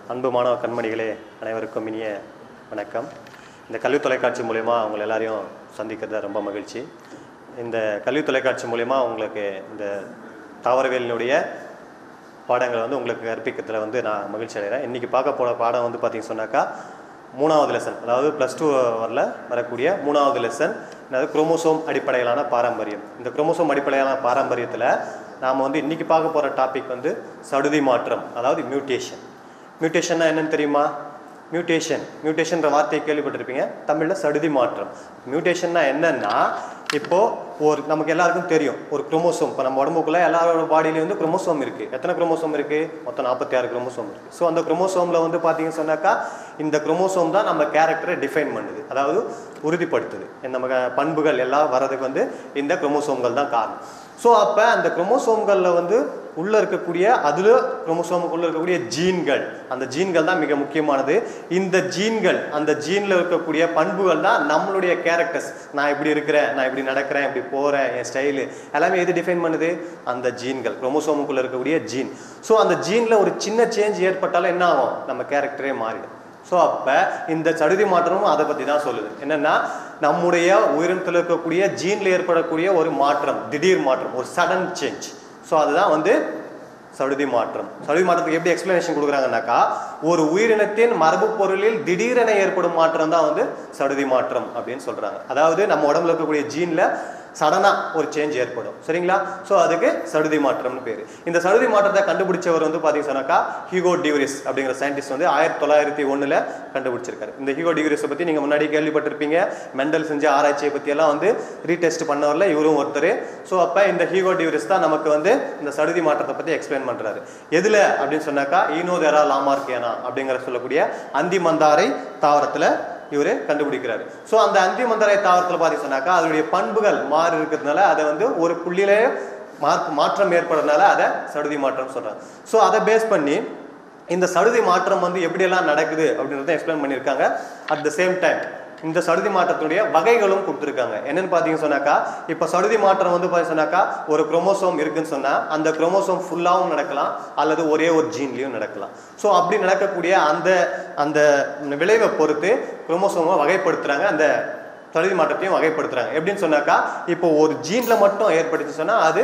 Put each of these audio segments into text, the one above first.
அன்பு மாணவ கண்மணிகளே அனைவருக்கும் இனிய வணக்கம் இந்த கல்வி தொலைக்காட்சி மூலயமா உங்களை எல்லாரையும் சந்திக்கிறது ரொம்ப மகிழ்ச்சி இந்த கல்வி தொலைக்காட்சி மூலயமா உங்களுக்கு இந்த தாவரவியலினுடைய பாடங்களை வந்து உங்களுக்கு கற்பிக்கிறதுல வந்து நான் மகிழ்ச்சி அடைகிறேன் இன்றைக்கி பார்க்க போகிற பாடம் வந்து பார்த்தீங்க சொன்னாக்கா மூணாவது லெசன் அதாவது ப்ளஸ் டூ வரல வரக்கூடிய மூணாவது லெசன் அதாவது குரோமோசோம் அடிப்படையிலான பாரம்பரியம் இந்த குரோமோசோம் அடிப்படையிலான பாரம்பரியத்தில் நாம் வந்து இன்றைக்கி பார்க்க போகிற டாபிக் வந்து சடுதி மாற்றம் அதாவது மியூட்டேஷன் மியூட்டேஷன்னா என்னன்னு தெரியுமா மியூட்டேஷன் மியூட்டேஷன்ற வார்த்தையை கேள்விப்பட்டிருப்பீங்க தமிழில் சடுதி மாற்றம் மியூட்டேஷன்னா என்னன்னா இப்போ ஒரு நமக்கு எல்லாருக்கும் தெரியும் ஒரு குரோமோசோம் இப்போ நம்ம உடம்புக்குள்ள எல்லாரோட பாடியிலையும் வந்து குரோமோசோம் இருக்குது எத்தனை குரோமோசோம் இருக்குது மொத்தம் நாற்பத்தி ஆறு குரோமோசோம் இருக்குது ஸோ அந்த குரோமோசோமில் வந்து பார்த்தீங்கன்னு சொன்னாக்கா இந்த குரோமோசோம் தான் நம்ம கேரக்டரை டிஃபைன் பண்ணுது அதாவது உறுதிப்படுத்துது நம்ம க- பண்புகள் எல்லாம் வர்றதுக்கு வந்து இந்த குரோமோசோம்கள் தான் காரணம் ஸோ அப்போ அந்த குரோமோசோம்களில் வந்து உள்ளே இருக்கக்கூடிய அதில் குரோமோசோமுக்குள்ளே இருக்கக்கூடிய ஜீன்கள் அந்த ஜீன்கள் தான் மிக முக்கியமானது இந்த ஜீன்கள் அந்த ஜீனில் இருக்கக்கூடிய பண்புகள் தான் நம்மளுடைய கேரக்டர்ஸ் நான் இப்படி இருக்கிறேன் நான் இப்படி நடக்கிறேன் இப்படி போகிறேன் என் ஸ்டைலு எல்லாமே எது டிஃபைன் பண்ணுது அந்த ஜீன்கள் குரோமோசோமுக்குள்ளே இருக்கக்கூடிய ஜீன் ஸோ அந்த ஜீனில் ஒரு சின்ன சேஞ்ச் ஏற்பட்டாலும் என்ன ஆகும் நம்ம கேரக்டரே மாறிடும் ஸோ அப்போ இந்த சடுதி மாற்றமும் அதை பற்றி தான் சொல்லுது என்னென்னா நம்முடைய உயிரினத்தில் இருக்கக்கூடிய ஜீனில் ஏற்படக்கூடிய ஒரு மாற்றம் திடீர் மாற்றம் ஒரு சடன் சேஞ்ச் ஸோ அதுதான் வந்து சடுதி மாற்றம் சடுதி மாற்றத்துக்கு எப்படி எக்ஸ்பிளனேஷன் கொடுக்குறாங்கன்னாக்கா ஒரு உயிரினத்தின் மரபு பொருளில் திடீரென ஏற்படும் மாற்றம் தான் வந்து சடுதி மாற்றம் அப்படின்னு சொல்றாங்க அதாவது நம்ம உடம்புல இருக்கக்கூடிய ஜீன்ல சடனா ஒரு சேஞ்ச் ஏற்படும் சரிங்களா ஸோ அதுக்கு சடுதி மாற்றம்னு பேர் இந்த சடுதி மாற்றத்தை கண்டுபிடிச்சவர் வந்து பார்த்தீங்க சொன்னாக்கா ஹிகோ டியூரிஸ் அப்படிங்கிற சயின்டிஸ்ட் வந்து ஆயிரத்தி தொள்ளாயிரத்தி ஒன்றில் கண்டுபிடிச்சிருக்காரு இந்த ஹிகோ டியூரிஸை பற்றி நீங்கள் முன்னாடி கேள்விப்பட்டிருப்பீங்க மெண்டல் செஞ்ச ஆராய்ச்சியை பற்றி எல்லாம் வந்து ரீடெஸ்ட் பண்ணவரில் இவரும் ஒருத்தர் ஸோ அப்போ இந்த ஹிகோ டியூரிஸ் தான் நமக்கு வந்து இந்த சடுதி மாற்றத்தை பற்றி எக்ஸ்பிளைன் பண்ணுறாரு எதில் அப்படின்னு சொன்னாக்கா ஈனோதெரா லாமார்கியானா அப்படிங்கிற சொல்லக்கூடிய அந்தி மந்தாரை தாவரத்தில் இவர் கண்டுபிடிக்கிறாரு ஸோ அந்த அந்தி மந்தாரை தாவரத்தில் பார்த்தீங்க சொன்னாக்கா அதனுடைய பண்புகள் மாறி இருக்கிறதுனால அதை வந்து ஒரு புள்ளியிலே மாற்ற மாற்றம் ஏற்படுறதுனால அதை சடுதி மாற்றம் சொல்கிறாங்க ஸோ அதை பேஸ் பண்ணி இந்த சடுதி மாற்றம் வந்து எப்படியெல்லாம் நடக்குது அப்படின்றத எக்ஸ்பிளைன் பண்ணியிருக்காங்க அட் த சேம் டைம் இந்த சடுதி மாற்றத்துடைய வகைகளும் கொடுத்துருக்காங்க என்னன்னு பார்த்தீங்க சொன்னாக்கா இப்போ சடுதி மாற்றம் வந்து பார்த்தீங்க சொன்னாக்கா ஒரு குரோமோசோம் இருக்குன்னு சொன்னால் அந்த குரோமோசோம் ஃபுல்லாகவும் நடக்கலாம் அல்லது ஒரே ஒரு ஜீன்லேயும் நடக்கலாம் ஸோ அப்படி நடக்கக்கூடிய அந்த அந்த விளைவை பொறுத்து குரோமோசோமை வகைப்படுத்துகிறாங்க அந்த சடுதி மாற்றத்தையும் வகைப்படுத்துறாங்க எப்படின்னு சொன்னாக்கா இப்போ ஒரு ஜீன்ல மட்டும் ஏற்பட்டுச்சு சொன்னா அது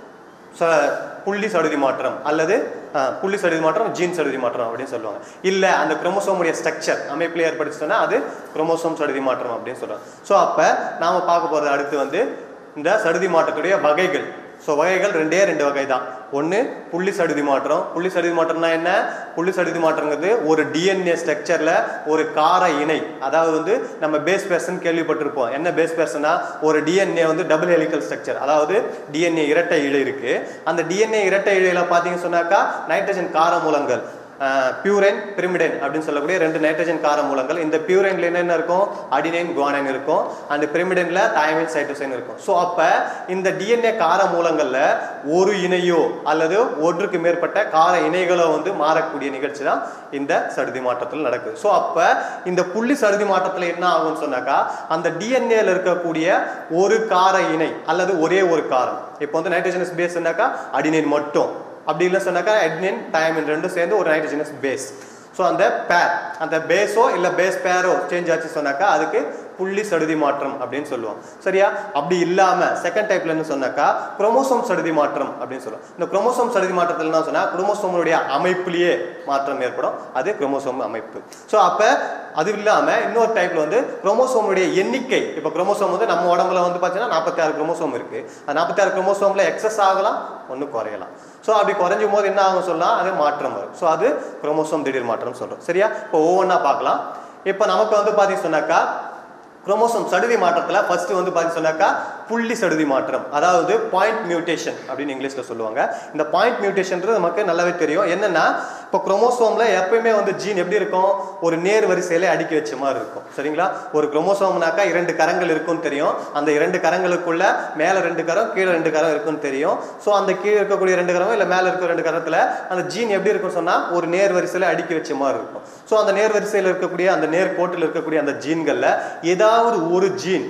ச புள்ளி சடுதி மாற்றம் அல்லது அஹ், புள்ளி சடுதி மாற்றம் ஜீன் சடுதி மாற்றம் அப்படின்னு சொல்லுவாங்க இல்லை அந்த குரோமோசோமுடைய ஸ்ட்ரக்சர் அமைப்பில் ஏற்பட்டுச்சு சொன்னா அது குரோமோசோம் சடுதி மாற்றம் அப்படின்னு சொல்றாங்க ஸோ அப்போ நாம பார்க்க போறது அடுத்து வந்து இந்த சடுதி மாற்றத்துடைய வகைகள் ஸோ வகைகள் ரெண்டே ரெண்டு வகை தான் ஒன்று புள்ளி சடுதி மாற்றம் புள்ளி சடுதி மாற்றம்னா என்ன புள்ளி சடுதி மாற்றங்கிறது ஒரு டிஎன்ஏ ஸ்ட்ரக்சரில் ஒரு கார இணை அதாவது வந்து நம்ம பேஸ் பேர்சன் கேள்விப்பட்டிருப்போம் என்ன பேஸ் பேர்சனா ஒரு டிஎன்ஏ வந்து டபுள் ஹெலிக்கல் ஸ்ட்ரக்சர் அதாவது டிஎன்ஏ இரட்டை இழை இருக்கு அந்த டிஎன்ஏ இரட்டை இழையில பார்த்தீங்கன்னு சொன்னாக்கா நைட்ரஜன் கார மூலங்கள் பியூரைன் பிரிமிடைன் அப்படின்னு சொல்லக்கூடிய ரெண்டு நைட்ரஜன் கார மூலங்கள் இந்த பியூரைன்ல என்ன இருக்கும் அடினைன் குவானைன் இருக்கும் அண்ட் பிரிமிடன்ல தயமின் சைட்டோசைன் இருக்கும் ஸோ அப்ப இந்த டிஎன்ஏ கார மூலங்கள்ல ஒரு இணையோ அல்லது ஒன்றுக்கு மேற்பட்ட கார இணைகளோ வந்து மாறக்கூடிய நிகழ்ச்சி தான் இந்த சடுதி மாற்றத்தில் நடக்குது ஸோ அப்ப இந்த புள்ளி சடுதி மாற்றத்தில் என்ன ஆகும்னு சொன்னாக்கா அந்த டிஎன்ஏல இருக்கக்கூடிய ஒரு கார இணை அல்லது ஒரே ஒரு காரம் இப்போ வந்து நைட்ரஜனஸ் பேஸ்னாக்கா அடினைன் மட்டும் அப்படி இல்லை சொன்னாக்கா அட்னின் டைமின் ரெண்டும் சேர்ந்து ஒரு நைட்ரஜனஸ் பேஸ் ஸோ அந்த பேர் அந்த பேஸோ இல்லை பேஸ் பேரோ சேஞ்ச் ஆச்சு சொன்னாக்கா அதுக்கு புள்ளி சடுதி மாற்றம் அப்படின்னு சொல்லுவோம் சரியா அப்படி இல்லாம செகண்ட் டைப்ல என்ன சொன்னாக்கா குரோமோசோம் சடுதி மாற்றம் அப்படின்னு சொல்லுவோம் இந்த குரோமோசோம் சடுதி மாற்றத்தில் என்ன சொன்னா குரோமோசோமுடைய அமைப்பிலேயே மாற்றம் ஏற்படும் அது குரோமோசோம் அமைப்பு ஸோ அப்ப அது இல்லாம இன்னொரு டைப்ல வந்து குரோமோசோமுடைய எண்ணிக்கை இப்போ குரோமோசோம் வந்து நம்ம உடம்புல வந்து பார்த்தீங்கன்னா நாற்பத்தி ஆறு குரோமோசோம் இருக்கு அந்த நாற்பத்தி ஆறு குரோமோசோம்ல எக்ஸஸ் ஆகலாம் ஒன்று குறையலாம் ஸோ அப்படி குறைஞ்சும் போது என்ன ஆகும் சொல்லலாம் அது மாற்றம் வரும் ஸோ அது குரோமோசோம் திடீர் மாற்றம் சொல்றோம் சரியா இப்போ ஒவ்வொன்றா பார்க்கலாம் இப்போ நமக்கு வந்து பார்த்தீங்க சொன்னாக்கா குரோமோசோம் சடுதி மாற்றத்துல ஃபர்ஸ்ட் வந்து பார்த்தீங்க சொன்னாக்கா புள்ளி சடுதி மாற்றம் அதாவது பாயிண்ட் மியூட்டேஷன் அப்படின்னு இங்கிலீஷ்ல சொல்லுவாங்க இந்த பாயிண்ட் மியூட்டேஷன்ன்றது நமக்கு நல்லாவே தெரியும் என்னன்னா இப்போ குரோமோசோம்ல எப்பயுமே வந்து ஜீன் எப்படி இருக்கும் ஒரு நேர் வரிசையில அடுக்கி வச்ச மாதிரி இருக்கும் சரிங்களா ஒரு குரோமோசோம்னாக்கா இரண்டு கரங்கள் இருக்கும்னு தெரியும் அந்த இரண்டு கரங்களுக்குள்ள மேல ரெண்டு கரம் கீழே ரெண்டு கரம் இருக்கும்னு தெரியும் ஸோ அந்த கீழே இருக்கக்கூடிய ரெண்டு கரம் இல்லை மேல இருக்கிற ரெண்டு கரத்துல அந்த ஜீன் எப்படி இருக்கும்னு சொன்னா ஒரு நேர் வரிசையில அடுக்கி வச்ச மாதிரி இருக்கும் ஸோ அந்த நேர் வரிசையில் இருக்கக்கூடிய அந்த நேர் கோட்டில் இருக்கக்கூடிய அந்த ஜீன்கள்ல ஏதாவது ஒரு ஜீன்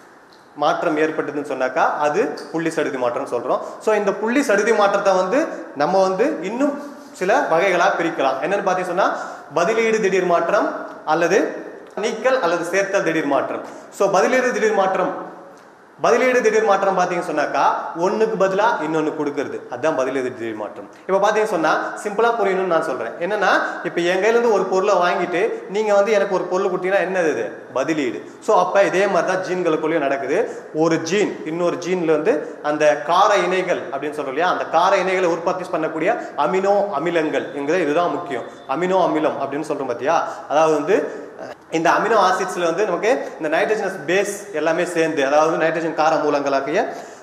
மாற்றம் ஏற்பட்டதுன்னு சொன்னாக்கா அது புள்ளி சடுதி மாற்றம் சொல்றோம் ஸோ இந்த புள்ளி சடுதி மாற்றத்தை வந்து நம்ம வந்து இன்னும் சில வகைகளாக பிரிக்கலாம் என்னன்னு பார்த்தீங்கன்னா பதிலீடு திடீர் மாற்றம் அல்லது நீக்கல் அல்லது சேர்த்தல் திடீர் மாற்றம் ஸோ பதிலீடு திடீர் மாற்றம் பதிலீடு திடீர் மாற்றம் பார்த்தீங்கன்னு சொன்னாக்கா ஒன்றுக்கு பதிலாக இன்னொன்று கொடுக்கறது அதுதான் பதிலீடு திடீர் மாற்றம் இப்போ பார்த்தீங்கன்னு சொன்னால் சிம்பிளாக புரியணும்னு நான் சொல்கிறேன் என்னன்னா இப்போ என் கையிலேருந்து ஒரு பொருளை வாங்கிட்டு நீங்கள் வந்து எனக்கு ஒரு பொருள் கொடுத்தீங்கன்னா என்னது இது பதிலீடு ஸோ அப்போ இதே மாதிரி தான் ஜீன்களுக்குள்ளேயும் நடக்குது ஒரு ஜீன் இன்னொரு ஜீன்ல வந்து அந்த கார இணைகள் அப்படின்னு சொல்றோம் இல்லையா அந்த கார இணைகளை உற்பத்தி பண்ணக்கூடிய அமினோ அமிலங்கள் என்கிறது இதுதான் முக்கியம் அமினோ அமிலம் அப்படின்னு சொல்றோம் பார்த்தியா அதாவது வந்து இந்த அமினோ ஆசிட்ஸ்ல வந்து நமக்கு இந்த நைட்ரஜனஸ் பேஸ் எல்லாமே சேர்ந்து அதாவது நைட்ரஜன் கார மூலங்களாகிய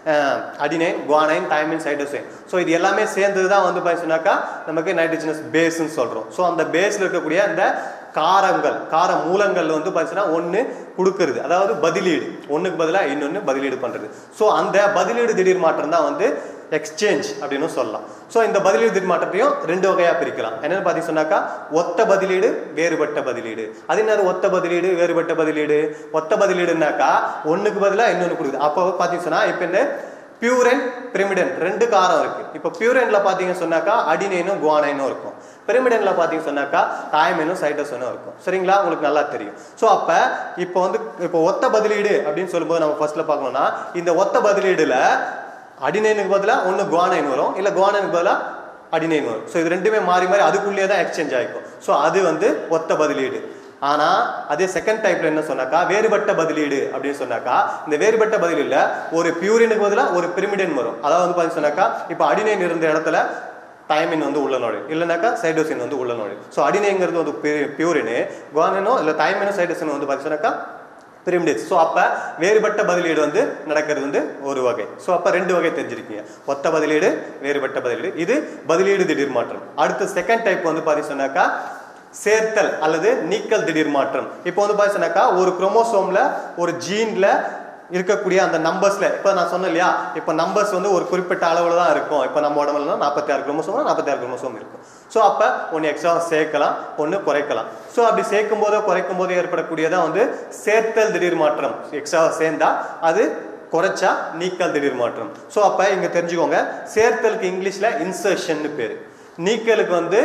adenine guanine thymine cytosine so இது எல்லாமே சேர்ந்தது தான் வந்து பார்த்தீங்கன்னாக்கா நமக்கு நைட்ரஜனஸ் பேஸ்ன்னு சொல்கிறோம் ஸோ அந்த பேஸில் இருக்கக்கூடிய அந்த காரங்கள் கார மூலங்கள் வந்து பார்த்தீங்கன்னா ஒன்று கொடுக்கறது அதாவது பதிலீடு ஒன்றுக்கு பதிலாக இன்னொன்று பதிலீடு பண்ணுறது ஸோ அந்த பதிலீடு திடீர் மாற்றம் தான் வந்து எக்ஸ்சேஞ்ச் அப்படின்னு சொல்லலாம் ஸோ இந்த பதிலீடு திடீர் மாற்றத்தையும் ரெண்டு வகையாக பிரிக்கலாம் என்னென்னு பார்த்தீங்க சொன்னாக்கா ஒத்த பதிலீடு வேறுபட்ட பதிலீடு அது என்னது ஒத்த பதிலீடு வேறுபட்ட பதிலீடு ஒத்த பதிலீடுனாக்கா ஒன்றுக்கு பதிலாக இன்னொன்று கொடுக்குது அப்போ பார்த்தீங்க சொன்னால் இப்போ இந்த பியூரன் பிரமிடன் ரெண்டு காரம் இருக்கு இப்போ பியூரன்ல பார்த்தீங்க சொன்னாக்கா அடினைனும் குவானைனும் இருக்கும் பிரமிடன்ல பார்த்தீங்க சொன்னாக்கா தாய்மேனும் சைட்டோசனும் இருக்கும் சரிங்களா உங்களுக்கு நல்லா தெரியும் ஸோ அப்போ இப்போ வந்து இப்போ ஒத்த பதிலீடு அப்படின்னு சொல்லும்போது நம்ம ஃபர்ஸ்ட்ல பார்க்கணும்னா இந்த ஒத்த பதிலீடுல அடினைனுக்கு பதிலாக ஒன்று குவானைன் வரும் இல்லை குவானைனுக்கு பதிலாக அடினைன் வரும் ஸோ இது ரெண்டுமே மாறி மாறி அதுக்குள்ளேயே தான் எக்ஸ்சேஞ்ச் ஆகிக்கும் ஸோ அது வந்து ஒத்த பதிலீடு ஆனா அதே செகண்ட் டைப்ல என்ன சொன்னாக்கா வேறுபட்ட பதிலீடு அப்படின்னு சொன்னாக்கா இந்த வேறுபட்ட பதிலீடுல ஒரு பியூரினுக்கு பதிலாக ஒரு பிரிமிடின் வரும் அதாவது வந்து பார்த்தீங்க சொன்னாக்கா இப்போ அடினைன் இருந்த இடத்துல தைமின் வந்து உள்ள நுழையும் இல்லைனாக்கா சைடோசின் வந்து உள்ள நுழையும் ஸோ அடினைங்கிறது வந்து பியூரினு குவானினோ இல்லை தைமினோ சைடோசின் வந்து பார்த்தீங்கன்னாக்கா பிரிமிடிட்ஸ் ஸோ அப்போ வேறுபட்ட பதிலீடு வந்து நடக்கிறது வந்து ஒரு வகை ஸோ அப்போ ரெண்டு வகை தெரிஞ்சிருக்கீங்க ஒத்த பதிலீடு வேறுபட்ட பதிலீடு இது பதிலீடு திடீர் மாற்றம் அடுத்த செகண்ட் டைப் வந்து பார்த்தீங்கன்னாக்கா சேர்த்தல் அல்லது நீக்கல் திடீர் மாற்றம் இப்போ வந்து பார்த்தீங்கன்னாக்கா ஒரு குரோமோசோம்ல ஒரு ஜீன்ல இருக்கக்கூடிய அந்த நம்பர்ஸ்ல இப்போ நான் சொன்னேன் இல்லையா இப்போ நம்பர்ஸ் வந்து ஒரு குறிப்பிட்ட அளவில் தான் இருக்கும் இப்போ நம்ம உடம்புல நாற்பத்தி ஆறு குரோமோசோம் நாற்பத்தி ஆறு குரோமோசோம் இருக்கும் ஸோ அப்போ ஒன்று எக்ஸ்ட்ரா சேர்க்கலாம் ஒன்று குறைக்கலாம் ஸோ அப்படி சேர்க்கும் போதோ குறைக்கும் போதோ ஏற்படக்கூடியதான் வந்து சேர்த்தல் திடீர் மாற்றம் எக்ஸ்ட்ரா சேர்ந்தா அது குறைச்சா நீக்கல் திடீர் மாற்றம் ஸோ அப்போ இங்கே தெரிஞ்சுக்கோங்க சேர்த்தலுக்கு இங்கிலீஷில் இன்சர்ஷன் பேர் நீக்கலுக்கு வந்து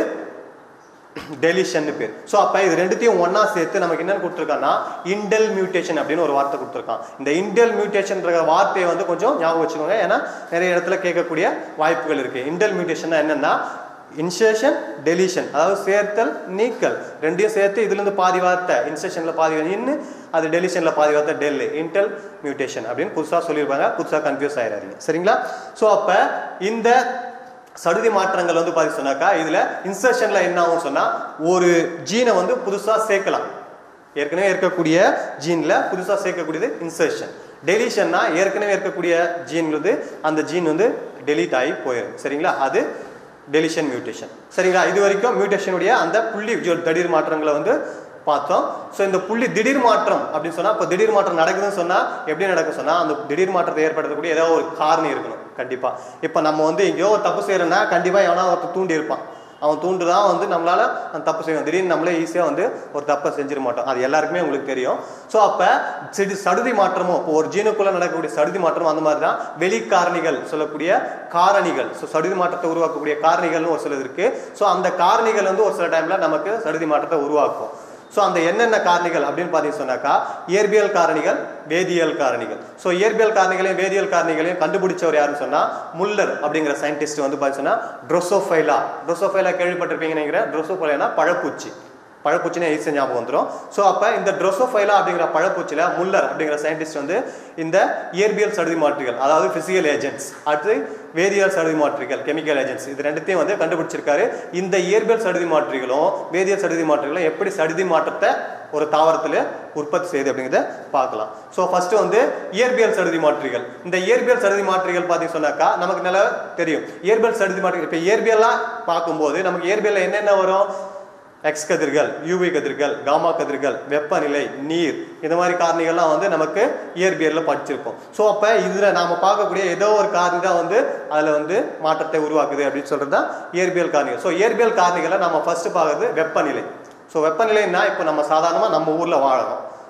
டெலிஷன் பேர் ஸோ அப்போ இது ரெண்டுத்தையும் ஒன்றா சேர்த்து நமக்கு என்னென்னு கொடுத்துருக்கான்னா இண்டல் மியூட்டேஷன் அப்படின்னு ஒரு வார்த்தை கொடுத்துருக்கான் இந்த இண்டல் மியூட்டேஷன்ற வார்த்தையை வந்து கொஞ்சம் ஞாபகம் வச்சுக்கோங்க ஏன்னா நிறைய இடத்துல கேட்கக்கூடிய வாய்ப்புகள் இருக்குது இண்டல் மியூட்டேஷன் என்னென்னா இன்சேஷன் டெலிஷன் அதாவது சேர்த்தல் நீக்கல் ரெண்டையும் சேர்த்து இதுலேருந்து பாதி வார்த்தை இன்சேஷனில் பாதி இன்னு அது டெலிஷனில் பாதி வார்த்தை டெல் இன்டெல் மியூட்டேஷன் அப்படின்னு புதுசாக சொல்லியிருப்பாங்க புதுசாக கன்ஃபியூஸ் ஆயிடாதீங்க சரிங்களா ஸோ அப்போ இந்த சடுதி மாற்றங்கள் வந்து பாதி சொன்னாக்கா இதுல இன்சர்ஷன்ல என்ன ஆகும் சொன்னா ஒரு ஜீனை வந்து புதுசா சேர்க்கலாம் ஏற்கனவே இருக்கக்கூடிய ஜீன்ல புதுசா சேர்க்கக்கூடியது இன்சர்ஷன் டெலிஷன்னா ஏற்கனவே இருக்கக்கூடிய ஜீன் வந்து அந்த ஜீன் வந்து டெலீட் ஆகி போயிடும் சரிங்களா அது டெலிஷன் மியூட்டேஷன் சரிங்களா இது வரைக்கும் மியூட்டேஷனுடைய அந்த புள்ளி திடீர் மாற்றங்களை வந்து பார்த்தோம் ஸோ இந்த புள்ளி திடீர் மாற்றம் அப்படின்னு சொன்னால் இப்போ திடீர் மாற்றம் நடக்குதுன்னு சொன்னால் எப்படி நடக்கும் சொன்னால் அந்த திடீர் மாற்றத்தை ஏற்படுத்தக்கூடிய ஏதோ ஒரு காரணி இருக்கணும் கண்டிப்பாக இப்போ நம்ம வந்து எங்கேயோ ஒரு தப்பு செய்கிறோன்னா கண்டிப்பாக எவனா ஒருத்தர் தூண்டி இருப்பான் அவன் தூண்டு தான் வந்து நம்மளால அந்த தப்பு செய்வோம் திடீர்னு நம்மளே ஈஸியாக வந்து ஒரு தப்பை செஞ்சிட மாட்டோம் அது எல்லாருக்குமே உங்களுக்கு தெரியும் ஸோ அப்போ சிடி சடுதி மாற்றமும் இப்போ ஒரு ஜீனுக்குள்ளே நடக்கக்கூடிய சடுதி மாற்றமும் அந்த மாதிரி தான் வெளிக்காரணிகள் சொல்லக்கூடிய காரணிகள் ஸோ சடுதி மாற்றத்தை உருவாக்கக்கூடிய காரணிகள்னு ஒரு சிலது இருக்கு ஸோ அந்த காரணிகள் வந்து ஒரு சில டைமில் நமக்கு சடுதி மாற்றத்தை உருவாக்கும் ஸோ அந்த என்னென்ன காரணிகள் அப்படின்னு பார்த்தீங்கன்னு சொன்னாக்கா இயற்பியல் காரணிகள் வேதியியல் காரணிகள் ஸோ இயற்பியல் காரணிகளையும் வேதியியல் காரணிகளையும் கண்டுபிடிச்சவர் யாருன்னு சொன்னா முல்லர் அப்படிங்கிற சயின்டிஸ்ட் வந்து பார்த்தீங்கன்னா ட்ரோசோஃபைலா ட்ரோசோஃபைலா கேள்விப்பட்டிருப்பீங்கன்னு நினைக்கிறேன் ட்ரோசோஃபைலானா பழப்பூச்சி பழப்பூச்சினே ஈஸியாக ஞாபகம் வந்துடும் ஸோ அப்போ இந்த ட்ரோசோஃபைலா அப்படிங்கிற பழப்பூச்சியில் முல்லர் அப்படிங்கிற சயின்டிஸ்ட் வந்து இந்த இயற்பியல் சடுதி மாற்றிகள் அதாவது ஃபிசிக்கல் ஏஜென்ட்ஸ் அடுத்து வேதியியல் சடுதி மாற்றிகள் கெமிக்கல் ஏஜென்ட்ஸ் இது ரெண்டுத்தையும் வந்து கண்டுபிடிச்சிருக்காரு இந்த இயற்பியல் சடுதி மாற்றிகளும் வேதியியல் சடுதி மாற்றிகளும் எப்படி சடுதி மாற்றத்தை ஒரு தாவரத்தில் உற்பத்தி செய்யுது அப்படிங்கிறத பார்க்கலாம் ஸோ ஃபர்ஸ்ட் வந்து இயற்பியல் சடுதி மாற்றிகள் இந்த இயற்பியல் சடுதி மாற்றிகள் பார்த்தீங்க சொன்னாக்கா நமக்கு நல்லா தெரியும் இயற்பியல் சடுதி மாற்றிகள் இப்போ இயற்பியல்லாம் பார்க்கும்போது நமக்கு இயற்பியலில் என்னென்ன வரும் எக்ஸ் கதிர்கள் யூவி கதிர்கள் காமா கதிர்கள் வெப்பநிலை நீர் இந்த மாதிரி காரணிகள்லாம் வந்து நமக்கு இயற்பியலில் படிச்சிருப்போம் ஸோ அப்போ இதில் நாம் பார்க்கக்கூடிய ஏதோ ஒரு காரணி தான் வந்து அதில் வந்து மாற்றத்தை உருவாக்குது அப்படின்னு சொல்கிறது தான் இயற்பியல் காரணிகள் ஸோ இயற்பியல் காரணிகளை நம்ம ஃபர்ஸ்ட் பார்க்குறது வெப்பநிலை ஸோ வெப்பநிலைன்னா இப்போ நம்ம சாதாரணமாக நம்ம ஊரில் வாழறோம்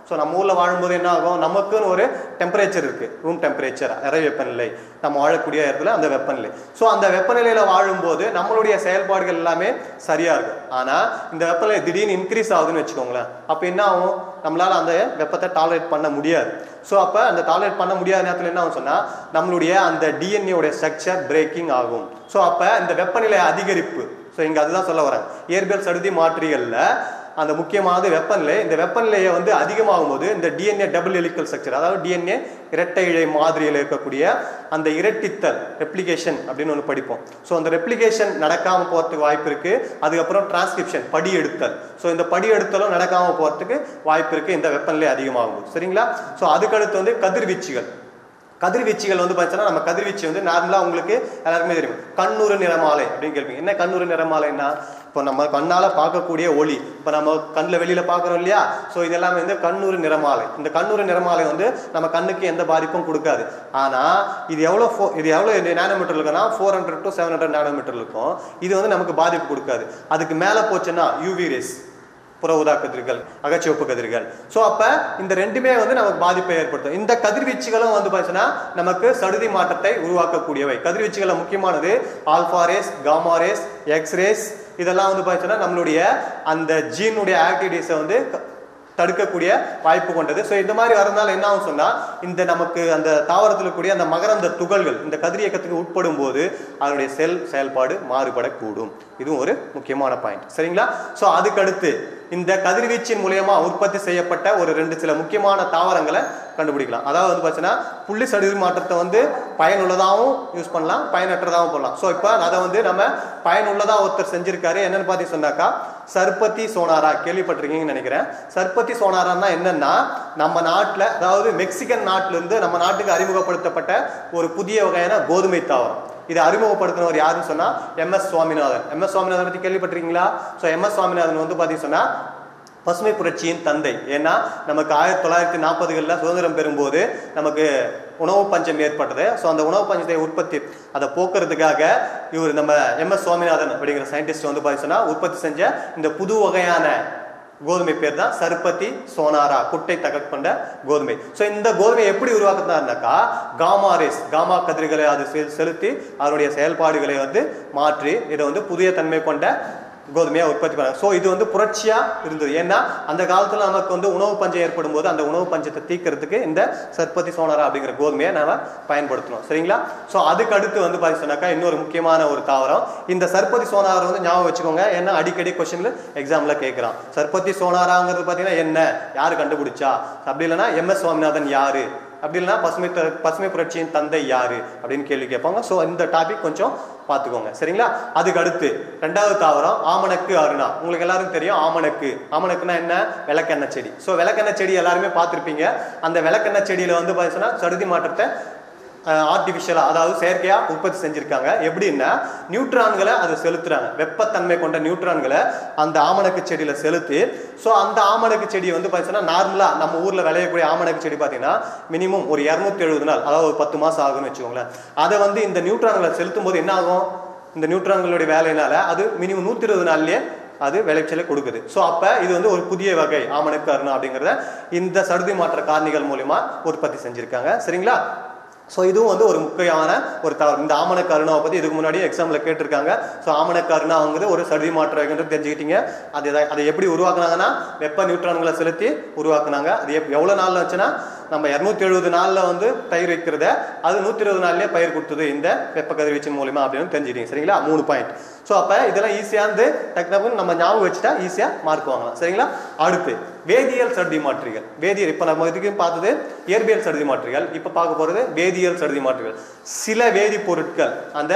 ஸோ நம்ம ஊரில் வாழும்போது என்ன ஆகும் நமக்குன்னு ஒரு டெம்பரேச்சர் இருக்குது ரூம் டெம்பரேச்சர் அறை வெப்பநிலை நம்ம வாழக்கூடிய இடத்துல அந்த வெப்பநிலை ஸோ அந்த வெப்பநிலையில் வாழும்போது நம்மளுடைய செயல்பாடுகள் எல்லாமே சரியாக இருக்கும் ஆனால் இந்த வெப்பநிலை திடீர்னு இன்க்ரீஸ் ஆகுதுன்னு வச்சுக்கோங்களேன் அப்போ என்ன ஆகும் நம்மளால் அந்த வெப்பத்தை டாலரேட் பண்ண முடியாது ஸோ அப்போ அந்த டாலரேட் பண்ண முடியாத நேரத்தில் என்ன ஆகும் சொன்னால் நம்மளுடைய அந்த டிஎன்ஏடைய ஸ்ட்ரக்சர் பிரேக்கிங் ஆகும் ஸோ அப்போ இந்த வெப்பநிலை அதிகரிப்பு ஸோ இங்கே அதுதான் சொல்ல வராங்க இயற்பியல் சடுதி மாற்றிகளில் அந்த முக்கியமானது வெப்பநிலை இந்த வெப்பநிலையை வந்து அதிகமாகும் போது இந்த டிஎன்ஏ டபுள் எலிக்கல் ஸ்ட்ரக்சர் அதாவது டிஎன்ஏ இரட்டை இழை மாதிரியில் இருக்கக்கூடிய அந்த இரட்டித்தல் ரெப்ளிகேஷன் அப்படின்னு ஒன்று படிப்போம் ஸோ அந்த ரெப்ளிகேஷன் நடக்காமல் போகிறதுக்கு வாய்ப்பு இருக்கு அதுக்கப்புறம் டிரான்ஸ்கிரிப்ஷன் படி எடுத்தல் ஸோ இந்த படி எடுத்தலும் நடக்காமல் போகிறதுக்கு வாய்ப்பு இருக்கு இந்த வெப்பநிலை அதிகமாகும் போது சரிங்களா ஸோ அதுக்கடுத்து வந்து கதிர்வீச்சுகள் கதிர்வீச்சுகள் வந்து பார்த்தீங்கன்னா நம்ம கதிர்வீச்சு வந்து நார்மலாக உங்களுக்கு எல்லாருக்குமே தெரியும் கண்ணூறு நிறமாலை அப்படின்னு கேட்பீங்க என்ன கண்ணூறு நிறமாலைன்னா இப்போ நம்ம கண்ணால் பார்க்கக்கூடிய ஒளி இப்போ நம்ம கண்ணில் வெளியில் பார்க்குறோம் இல்லையா ஸோ இதெல்லாமே வந்து கண்ணூறு நிறமாலை இந்த கண்ணூறு நிறமாலை வந்து நம்ம கண்ணுக்கு எந்த பாதிப்பும் கொடுக்காது ஆனால் இது எவ்வளோ ஃபோ இது எவ்வளோ நேனோமீட்டர் இருக்குன்னா four hundred to seven hundred nanometre இருக்கும் இது வந்து நமக்கு பாதிப்பு கொடுக்காது அதுக்கு மேலே போச்சுன்னா யூவி ரேஸ் புற ஊதா கதிர்கள் அகச்சிவப்பு கதிர்கள் ஸோ அப்போ இந்த ரெண்டுமே வந்து நமக்கு பாதிப்பை ஏற்படுத்தும் இந்த கதிர்வீச்சுகளும் வந்து பார்த்தீங்கன்னா நமக்கு சடுதி மாற்றத்தை உருவாக்கக்கூடியவை கதிர்வீச்சுகளை முக்கியமானது alpha rays gamma rays X rays இதெல்லாம் வந்து பார்த்தீங்கன்னா நம்மளுடைய அந்த ஜீனுடைய ஆக்டிவிட்டீஸை வந்து க- தடுக்கக்கூடிய வாய்ப்பு கொண்டது ஸோ இந்த மாதிரி வரதுனால என்ன ஆகும் சொன்னால் இந்த நமக்கு அந்த தாவரத்தில் கூடிய அந்த மகரந்த துகள்கள் இந்த கதிரியக்கத்துக்கு உட்படும் போது அதனுடைய செல் செயல்பாடு மாறுபடக்கூடும் இதுவும் ஒரு முக்கியமான பாயிண்ட் சரிங்களா ஸோ அதுக்கடுத்து இந்த கதிர்வீச்சின் மூலியமா உற்பத்தி செய்யப்பட்ட ஒரு ரெண்டு சில முக்கியமான தாவரங்களை கண்டுபிடிக்கலாம் அதாவது வந்து பார்த்தீங்கன்னா புள்ளி சடுதி மாற்றத்தை வந்து பயனுள்ளதாகவும் யூஸ் பண்ணலாம் பயனற்றதாகவும் பண்ணலாம் ஸோ இப்போ அதை வந்து நம்ம பயனுள்ளதா ஒருத்தர் செஞ்சிருக்காரு என்னன்னு பார்த்து சொன்னாக்கா சர்பத்தி சோனாரா கேள்விப்பட்டிருக்கீங்கன்னு நினைக்கிறேன் சர்பத்தி சோனாரான்னா என்னன்னா நம்ம நாட்டில் அதாவது மெக்சிகன் நாட்டில இருந்து நம்ம நாட்டுக்கு அறிமுகப்படுத்தப்பட்ட ஒரு புதிய வகையான கோதுமை தாவரம் இதை அறிமுகப்படுத்தினவர் யாருன்னு சொன்னா M S Swaminathan M S Swaminathan பத்தி கேள்விப்பட்டிருக்கீங்களா ஸோ எம் எஸ் சுவாமிநாதன் வந்து பார்த்தீங்கன்னா சொன்னா பசுமை புரட்சியின் தந்தை ஏன்னா நமக்கு ஆயிரத்தி தொள்ளாயிரத்தி நாற்பதுகளில் சுதந்திரம் பெறும்போது நமக்கு உணவு பஞ்சம் ஏற்பட்டது ஸோ அந்த உணவு பஞ்சத்தை உற்பத்தி அதை போக்குறதுக்காக இவர் நம்ம எம் எஸ் சுவாமிநாதன் அப்படிங்கிற சயின்டிஸ்ட் வந்து பார்த்தீங்கன்னா உற்பத்தி செஞ்ச இந்த புது வகையான கோதுமை பேர் தான் சர்பதி சோனாரா குட்டை தகட் கொண்ட கோதுமை ஸோ இந்த கோதுமை எப்படி உருவாக்குனாருனாக்கா காமா ரேஸ் காமா கதிர்களை அது செல்- செலுத்தி அதனுடைய செயல்பாடுகளை வந்து மாற்றி இதை வந்து புதிய தன்மை கொண்ட கோதுமையா உற்பத்தி பண்ணாங்க ஸோ இது வந்து புரட்சியா இருந்தது ஏன்னா அந்த காலத்துல நமக்கு வந்து உணவு பஞ்சம் ஏற்படும் போது அந்த உணவு பஞ்சத்தை தீர்க்கறதுக்கு இந்த சர்பதி சோனாரா அப்படிங்கிற கோதுமையை நாம பயன்படுத்தணும் சரிங்களா ஸோ அதுக்கு அடுத்து வந்து பார்த்தீங்கன்னாக்கா சொன்னாக்கா இன்னொரு முக்கியமான ஒரு தாவரம் இந்த சர்பதி சோனாரா வந்து ஞாபகம் வச்சுக்கோங்க ஏன்னா அடிக்கடி கொஸ்டின்ல எக்ஸாம்ல கேட்குறான் சர்பதி சோனாராங்கிறது பார்த்தீங்கன்னா என்ன யார் கண்டுபிடிச்சா அப்படி இல்லைன்னா எம் எஸ் சுவாமிநாதன் யாரு அப்படி இல்லைன்னா பசுமை த- பசுமை புரட்சியின் தந்தை யாரு அப்படின்னு கேள்வி கேட்பாங்க ஸோ இந்த டாபிக் கொஞ்சம் பார்த்துக்கோங்க சரிங்களா அதுக்கு அடுத்து ரெண்டாவது தாவரம் ஆமணக்கு அருணா உங்களுக்கு எல்லாருக்கும் தெரியும் ஆமணக்கு ஆமணக்குன்னா என்ன விளக்கெண்ணெய் செடி ஸோ விளக்கெண்ணெய் செடி எல்லாருமே பார்த்துருப்பீங்க அந்த விளக்கெண்ணெய் செடியில வந்து பார்த்தீங்கன்னா சடுதி மாற்றத்தை ஆர்டிஃபிஷியலாக அதாவது செயற்கையாக உற்பத்தி செஞ்சுருக்காங்க எப்படின்னா நியூட்ரான்களை அதை செலுத்துறாங்க வெப்பத்தன்மை கொண்ட நியூட்ரான்களை அந்த ஆமணக்கு செடியில் செலுத்தி ஸோ அந்த ஆமணக்கு செடியை வந்து பார்த்தீங்கன்னா நார்மலாக நம்ம ஊரில் விளையக்கூடிய ஆமணக்கு செடி பார்த்தீங்கன்னா மினிமம் ஒரு இரநூத்தி எழுபது நாள் அதாவது ஒரு பத்து மாதம் ஆகும்னு வச்சுக்கோங்களேன் அதை வந்து இந்த நியூட்ரான்களை செலுத்தும் போது என்ன ஆகும் இந்த நியூட்ரான்களுடைய வேலையினால அது மினிமம் நூற்றி இருபது நாள்லயே அது விளைச்சலை கொடுக்குது ஸோ அப்போ இது வந்து ஒரு புதிய வகை ஆமணக்கு அருணா அப்படிங்கிறத இந்த சடுதி மாற்ற காரணிகள் மூலிமா உற்பத்தி செஞ்சுருக்காங்க சரிங்களா ஸோ இதுவும் வந்து ஒரு முக்கியமான ஒரு தவறு இந்த ஆமணக்கு அருணாவை பற்றி இதுக்கு முன்னாடி எக்ஸாமில் கேட்டிருக்காங்க ஸோ ஆமணக்கு அருணாங்கிறது ஒரு சடுதி மாற்றம் தெரிஞ்சுக்கிட்டீங்க அது எதை- அதை எப்படி உருவாக்குனாங்கன்னா வெப்ப நியூட்ரான்களை செலுத்தி உருவாக்குனாங்க அது எப் எவ்வளோ நாளில் வச்சுன்னா நம்ம இரநூத்தி எழுபது நாளில் வந்து பயிர் வைக்கிறத அது நூற்றி இருபது நாள்லயே பயிர் கொடுத்தது இந்த வெப்ப கதிர்வீச்சின் மூலியமா அப்படின்னு தெரிஞ்சுக்கிட்டீங்க சரிங்களா மூணு பாயிண்ட் ஸோ அப்போ இதெல்லாம் ஈஸியாக இருந்து டக்குனு நம்ம ஞாபகம் வச்சுட்டா ஈஸியாக மார்க் வாங்கலாம் சரிங்களா அடுத்து வேதியியல் சடுதி மாற்றிகள் வேதியியல் இப்போ நம்ம இதுக்கு பார்த்தது இயற்பியல் சடுதி மாற்றிகள் இப்போ பார்க்க போகிறது வேதியியல் சடுதி மாற்றிகள் சில வேதிப்பொருட்கள் அந்த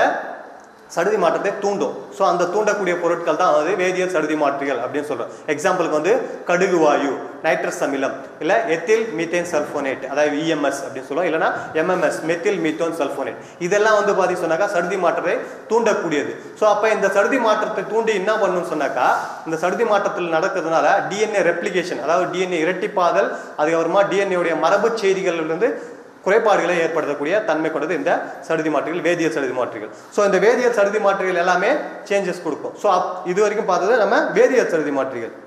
சடுதி மாற்றத்தை தூண்டும் ஸோ அந்த தூண்டக்கூடிய பொருட்கள் தான் வந்து வேதியியல் சடுதி மாற்றிகள் அப்படின்னு சொல்றோம் எக்ஸாம்பிளுக்கு வந்து கடுகு வாயு நைட்ரஸ் அமிலம் இல்லை எத்தில் மீத்தேன் சல்ஃபோனேட் அதாவது இஎம்எஸ் அப்படின்னு சொல்லுவோம் இல்லைன்னா எம்எம்எஸ் மெத்தில் மீத்தோன் சல்ஃபோனேட் இதெல்லாம் வந்து பாதி சொன்னாக்கா சடுதி மாற்றத்தை தூண்டக்கூடியது ஸோ அப்போ இந்த சடுதி மாற்றத்தை தூண்டி என்ன பண்ணணும்னு சொன்னாக்கா இந்த சடுதி மாற்றத்தில் நடக்கிறதுனால டிஎன்ஏ ரெப்ளிகேஷன் அதாவது டிஎன்ஏ இரட்டிப்பாதல் அதுக்கப்புறமா டிஎன்ஏ உடைய மரபு செய்திகளிலிருந்து குறைபாடுகளை ஏற்படுத்தக்கூடிய தன்மை கொண்டது இந்த சடுதி மாற்றிகள் வேதியியல் சடுதி மாற்றிகள் ஸோ இந்த வேதியியல் சடுதி மாற்றிகள் எல்லாமே சேஞ்சஸ் கொடுக்கும் ஸோ இது வரைக்கும் பார்த்தது நம்ம வேதியியல் சடுதி மாற்றிகள்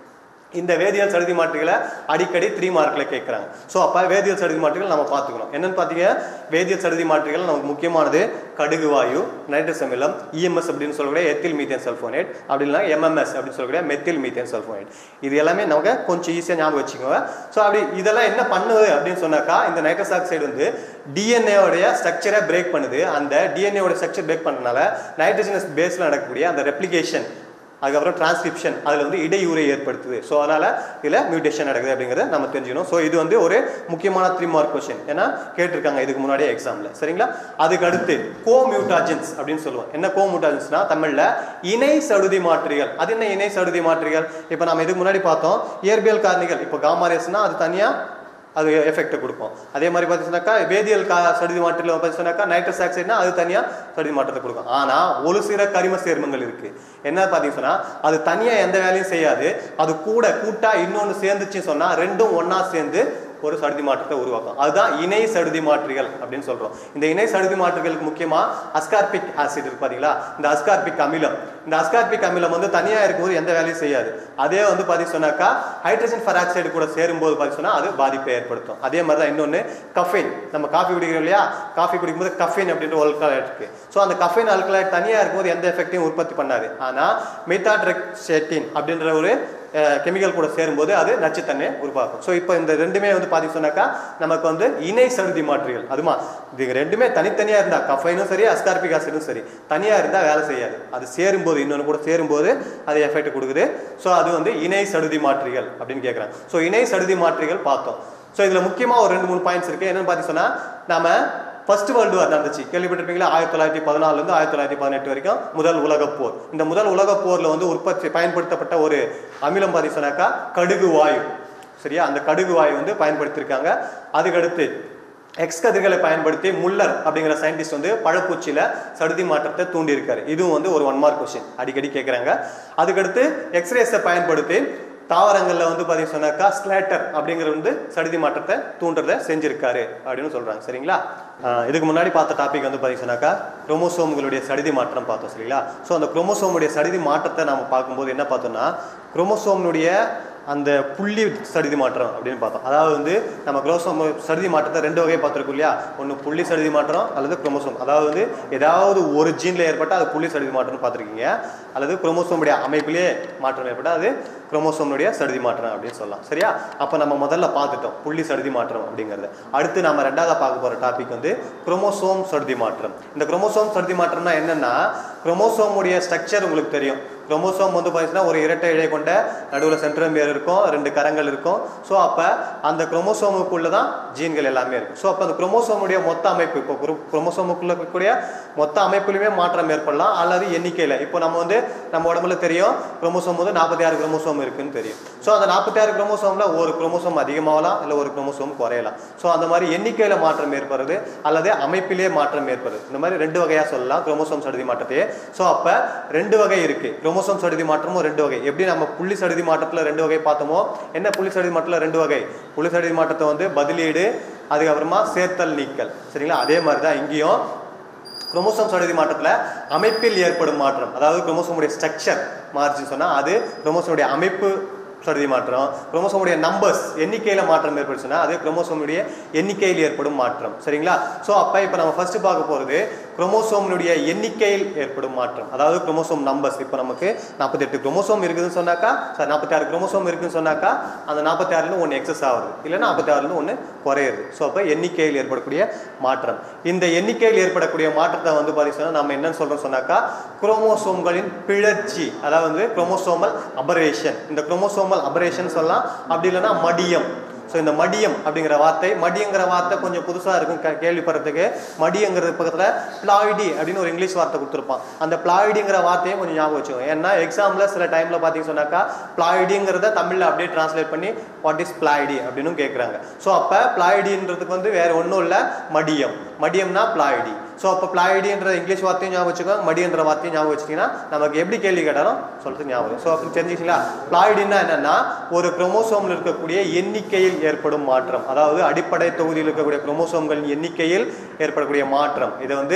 இந்த வேதியியல் சடுதி மாற்றிகளை அடிக்கடி த்ரீ மார்க்கில் கேட்குறாங்க ஸோ அப்போ வேதியியல் சடுதி மாற்றிகள் நம்ம பார்த்துக்கணும் என்னன்னு பார்த்தீங்க வேதியியல் சடுதி மாற்றிகள் நமக்கு முக்கியமானது கடுகு வாயு நைட்ரஸ் அமிலம் இஎம்எஸ் அப்படின்னு சொல்லக்கூடிய எத்தில் மீத்தேன் சல்ஃபோனேட் அப்படி இல்லைனா எம்எம்எஸ் அப்படின்னு சொல்லக்கூடிய மெத்தில் மீத்தேன் சல்ஃபோனேட் இது எல்லாமே நமக்கு கொஞ்சம் ஈஸியாக ஞாபகம் வச்சுக்கோங்க ஸோ அப்படி இதெல்லாம் என்ன பண்ணுது அப்படின்னு சொன்னாக்கா இந்த நைட்ரஸ் ஆக்சைடு வந்து டிஎன்ஏவுடைய ஸ்ட்ரக்சரை பிரேக் பண்ணுது அந்த டிஎன்ஏவோட ஸ்ட்ரக்சர் பிரேக் பண்ணனால நைட்ரஜனஸ் பேஸில் நடக்கக்கூடிய அந்த ரெப்ளிகேஷன் அதுக்கப்புறம் டிரான்ஸ்கிரிப்ஷன் அதில் வந்து இடையூறை ஏற்படுத்துது ஸோ அதனால் இதில் மியூட்டேஷன் நடக்குது அப்படிங்கிறத நம்ம தெரிஞ்சுக்கணும் ஸோ இது வந்து ஒரு முக்கியமான த்ரீ மார்க் கொஸ்டின் ஏன்னா கேட்டிருக்காங்க இதுக்கு முன்னாடியே எக்ஸாமில் சரிங்களா அதுக்கு அடுத்து கோ மியூட்டாஜென்ஸ் அப்படின்னு சொல்லுவோம் என்ன கோ மியூட்டாஜென்ஸ்னா தமிழில் இணை சடுதி மாற்றிகள் அது என்ன இணை சடுதி மாற்றிகள் இப்போ நம்ம இதுக்கு முன்னாடி பார்த்தோம் இயற்பியல் காரணிகள் இப்போ காமாரேஸ்னா அது தனியாக அது எஃபெக்ட்டை கொடுக்கும் அதே மாதிரி பார்த்தீங்கன்னாக்கா வேதியியல் கா சடுதி மாற்றில் பார்த்தீங்கன்னாக்கா நைட்ரஸ் ஆக்சைடுனா அது தனியாக சடுதி மாற்றத்தை கொடுக்கும் ஆனால் ஒரு சில கரிம சேர்மங்கள் இருக்கு என்ன பார்த்தீங்கன்னா அது தனியாக எந்த வேலையும் செய்யாது அது கூட கூட்டா இன்னொன்று சேர்ந்துச்சுன்னு சொன்னால் ரெண்டும் ஒன்றா சேர்ந்து ஒரு சடுதி மாற்றத்தை உருவாக்கும் அதுதான் இணை சடுதி மாற்றிகள் அப்படின்னு சொல்றோம் இந்த இணை சடுதி மாற்றுகளுக்கு முக்கியமா அஸ்கார்பிக் ஆசிட் இருக்கு பாத்தீங்களா இந்த அஸ்கார்பிக் அமிலம் இந்த அஸ்கார்பிக் அமிலம் வந்து தனியா இருக்கும்போது எந்த வேலையும் செய்யாது அதே வந்து பாத்தீங்க சொன்னாக்கா ஹைட்ரஜன் பெராக்சைடு கூட சேரும்போது பாத்தீங்க சொன்னா அது பாதிப்பை ஏற்படுத்தும் அதே மாதிரி தான் இன்னொன்னு கஃபைன் நம்ம காஃபி குடிக்கிறோம் இல்லையா காஃபி குடிக்கும்போது கஃபைன் அப்படின்ற ஒரு அல்கலாய்ட் இருக்கு ஸோ அந்த கஃபைன் அல்கலாய்ட் தனியா இருக்கும்போது எந்த எஃபெக்டையும் உற்பத்தி பண்ணாது ஆனா மெத்தாட்ரெக்சேட்டின் அப்படின்ற ஒரு கெமிக்கல் கூட சேரும்போது அது நச்சுத்தன்மையை உருவாக்கும் ஸோ இப்போ இந்த ரெண்டுமே வந்து பார்த்தீங்க சொன்னாக்கா நமக்கு வந்து இணை சடுதி மாற்றிகள் அதுமா இது ரெண்டுமே தனித்தனியாக இருந்தால் கஃபைனும் சரி அஸ்கார்பிக் ஆசிடும் சரி தனியாக இருந்தால் வேலை செய்யாது அது சேரும்போது இன்னொன்று கூட சேரும்போது அது எஃபெக்ட் கொடுக்குது ஸோ அது வந்து இணை சடுதி மாற்றிகள் அப்படின்னு கேட்குறாங்க ஸோ இணை சடுதி மாற்றிகள் பார்த்தோம் ஸோ இதில் முக்கியமாக ஒரு ரெண்டு மூணு பாயிண்ட்ஸ் இருக்குது என்னென்னு பார்த்து சொன்னால் நம்ம ஃபர்ஸ்ட் வேர்ல்டு வார் நடந்துச்சு கேள்விப்பட்டிருப்பீங்களா ஆயிரத்தி தொள்ளாயிரத்தி பதினாலுலேருந்து ஆயிரத்தி தொள்ளாயிரத்தி பதினெட்டு வரைக்கும் முதல் உலகப் போர் இந்த முதல் உலகப் போரில் வந்து உற்பத்தி பயன்படுத்தப்பட்ட ஒரு அமிலம் பாதி சொன்னாக்கா கடுகு வாயு சரியா அந்த கடுகு வாயு வந்து பயன்படுத்தியிருக்காங்க அதுக்கடுத்து எக்ஸ் கதிர்களை பயன்படுத்தி முல்லர் அப்படிங்கிற சயின்டிஸ்ட் வந்து பழப்பூச்சியில சடுதி மாற்றத்தை தூண்டியிருக்காரு இதுவும் வந்து ஒரு ஒன் மார்க் கொஸ்டின் அடிக்கடி கேட்குறாங்க அதுக்கடுத்து எக்ஸ்ரேஸை பயன்படுத்தி தாவரங்களில் வந்து பார்த்தீங்க சொன்னாக்கா ஸ்லேட்டர் அப்படிங்கிற வந்து சடுதி மாற்றத்தை தூண்டுறதை செஞ்சிருக்காரு அப்படின்னு சொல்றாங்க சரிங்களா ஆஹ் இதுக்கு முன்னாடி பார்த்த டாபிக் வந்து பார்த்தீங்க சொன்னாக்கா குரோமோசோம்களுடைய சடுதி மாற்றம் பார்த்தோம் சரிங்களா ஸோ அந்த குரோமோசோமுடைய சடுதி மாற்றத்தை நம்ம பார்க்கும்போது என்ன பார்த்தோம்னா குரோமோசோம்னுடைய அந்த புள்ளி சடுதி மாற்றம் அப்படின்னு பார்த்தோம் அதாவது வந்து நம்ம குரோமோசோம் சடுதி மாற்றத்தை ரெண்டு வகையை பார்த்துருக்கோம் இல்லையா ஒன்று புள்ளி சடுதி மாற்றம் அல்லது குரோமோசோம் அதாவது வந்து ஏதாவது ஒரு ஜீனில் ஏற்பட்டால் அது புள்ளி சடுதி மாற்றம்னு பார்த்துருக்கீங்க அல்லது குரோமோசோமுடைய அமைப்பிலேயே மாற்றம் ஏற்பட்டால் அது குரோமோசோமுடைய சடுதி மாற்றம் அப்படின்னு சொல்லலாம் சரியா அப்போ நம்ம முதல்ல பார்த்துட்டோம் புள்ளி சடுதி மாற்றம் அப்படிங்கிறது அடுத்து நம்ம ரெண்டாவதாக பார்க்க போகிற டாபிக் வந்து குரோமோசோம் சடுதி மாற்றம் இந்த குரோமோசோம் சடுதி மாற்றம்னா என்னன்னா குரோமோசோமுடைய ஸ்ட்ரக்சர் உங்களுக்கு தெரியும் குரோமோசோம் வந்து பார்த்தீங்கன்னா ஒரு இரட்டை இழை கொண்ட நடுவில் சென்ட்ரோமியர் இருக்கும் ரெண்டு கரங்கள் இருக்கும் ஸோ அப்போ அந்த குரோமோசோமுக்குள்ள தான் ஜீன்கள் எல்லாமே இருக்கும் ஸோ அப்போ அந்த குரோமோசோமுடைய மொத்த அமைப்பு இப்போ குரோமோசோமுக்குள்ள இருக்கக்கூடிய மொத்த அமைப்புலையுமே மாற்றம் ஏற்படலாம் அல்லது எண்ணிக்கையில் இப்போ நம்ம வந்து நம்ம உடம்புல தெரியும் குரோமோசோம் வந்து நாற்பத்தி ஆறு குரோமோசோம் இருக்குன்னு தெரியும் ஸோ அந்த நாற்பத்தி ஆறு குரோமோசோமில் ஒரு குரோமோசோம் அதிகமாகலாம் இல்லை ஒரு குரோமோசோம் குறையலாம் ஸோ அந்த மாதிரி எண்ணிக்கையில் மாற்றம் ஏற்படுறது அல்லது அமைப்பிலே மாற்றம் ஏற்படுது இந்த மாதிரி ரெண்டு வகையாக சொல்லலாம் குரோமோசோம் சடுதி மாற்றத்தையே ஸோ அப்போ ரெண்டு வகை இருக்கு குரோமோசோம் சடுதி மாற்றமும் ரெண்டு வகை எப்படி நம்ம புள்ளி சடுதி மாற்றத்தில் ரெண்டு வகை பார்த்தோமோ என்ன புள்ளி சடுதி மாற்றத்தில் ரெண்டு வகை புள்ளி சடுதி மாற்றத்தை வந்து பதிலீடு அதுக்கப்புறமா சேர்த்தல் நீக்கல் சரிங்களா அதே மாதிரி தான் இங்கேயும் குரோமோசோம் சடுதி மாற்றத்தில் அமைப்பில் ஏற்படும் மாற்றம் அதாவது குரோமோசோமுடைய ஸ்ட்ரக்சர் மாறிச்சுன்னு சொன்னால் அது குரோமோசோமுடைய அமைப்பு சடுதி மாற்றம் குரோமோசோமுடைய நம்பர்ஸ் எண்ணிக்கையில் மாற்றம் ஏற்படுச்சுன்னா அது குரோமோசோமுடைய எண்ணிக்கையில் ஏற்படும் மாற்றம் சரிங்களா ஸோ அப்போ இப்போ நம்ம ஃபர்ஸ்ட் பார்க்க போகிறது குரோமோசோமுடைய எண்ணிக்கையில் ஏற்படும் மாற்றம் அதாவது குரோமோசோம் நம்பர்ஸ் இப்போ நமக்கு நாற்பத்தெட்டு குரோமோசோம் இருக்குதுன்னு சொன்னாக்கா சார் நாற்பத்தி ஆறு குரோமோசோம் இருக்குன்னு சொன்னாக்கா அந்த நாற்பத்தி ஆறுல ஒன்று எக்ஸஸ் ஆகுது இல்லைன்னா நாற்பத்தி ஆறுல ஒன்று குறையுது ஸோ அப்போ எண்ணிக்கையில் ஏற்படக்கூடிய மாற்றம் இந்த எண்ணிக்கையில் ஏற்படக்கூடிய மாற்றத்தை வந்து பார்த்தீங்கன்னா நம்ம என்னன்னு சொல்றோம் சொன்னாக்கா குரோமோசோம்களின் பிழற்சி அதாவது வந்து குரோமோசோமல் அபரேஷன் இந்த குரோமோசோமல் அபரேஷன் சொல்லலாம் அப்படி இல்லைன்னா மடியம் ஸோ இந்த மடியம் அப்படிங்கிற வார்த்தை மடியங்கிற வார்த்தை கொஞ்சம் புதுசாக இருக்கும் கே- கேள்விப்படுறதுக்கு மடியங்கிறது பக்கத்தில் பிளாய்டி அப்படின்னு ஒரு இங்கிலீஷ் வார்த்தை கொடுத்துருப்பான் அந்த பிளாய்டிங்கிற வார்த்தையும் கொஞ்சம் ஞாபகம் வச்சுக்கோங்க ஏன்னா எக்ஸாமில் சில டைமில் பார்த்தீங்க சொன்னாக்கா பிளாய்டிங்கிறத தமிழில் அப்படியே டிரான்ஸ்லேட் பண்ணி வாட் இஸ் பிளாய்டி அப்படின்னு கேட்குறாங்க ஸோ அப்போ பிளாய்டின்றதுக்கு வந்து வேற ஒன்றும் இல்லை மடியம் மடியம்னா பிளாய்டி ஸோ அப்போ பிளாய்டின்ற இங்கிலீஷ் வார்த்தையும் ஞாபகம் வச்சுக்கோங்க மடியன்ற வார்த்தையும் ஞாபகம் வச்சிட்டிங்கன்னா நமக்கு எப்படி கேள்வி கேட்டாலும் சொல்றது ஞாபகம் ஸோ அப்படி தெரிஞ்சுங்களா பிளாய்டின்னா என்னன்னா ஒரு குரோமோசோமில் இருக்கக்கூடிய எண்ணிக்கையில் ஏற்படும் மாற்றம் அதாவது அடிப்படை தொகுதியில் இருக்கக்கூடிய குரோமோசோம்களின் எண்ணிக்கையில் ஏற்படக்கூடிய மாற்றம் இதை வந்து